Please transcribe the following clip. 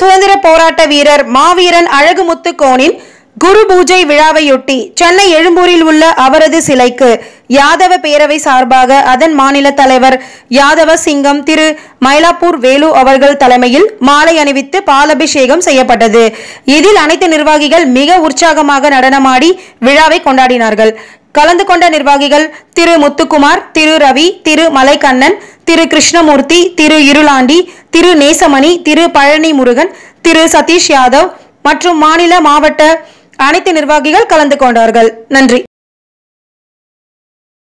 சுதந்திர போராட்ட வீரர் மாவீரன் அழகுமுத்து கோனின் குரு பூஜை விழாவையொட்டி சென்னை எழும்பூரில் உள்ள அவரது சிலைக்கு யாதவ பேரவை சார்பாக அதன் மாநில தலைவர் யாதவ சிங்கம் திரு மயிலாப்பூர் வேலு அவர்கள் தலைமையில் மாலை அணிவித்து பாலபிஷேகம் செய்யப்பட்டது இதில் அனைத்து நிர்வாகிகள் மிக உற்சாகமாக நடனமாடி விழாவை கொண்டாடினார்கள் கலந்து கொண்ட நிர்வாகிகள் திரு முத்துக்குமார் திரு ரவி திரு மலைக்கண்ணன் திரு கிருஷ்ணமூர்த்தி திரு இருளாண்டி திரு நேசமணி திரு பழனி முருகன் திரு சதீஷ் யாதவ் மற்றும் மாநில மாவட்ட அனைத்து நிர்வாகிகள் கலந்து கொண்டார்கள் நன்றி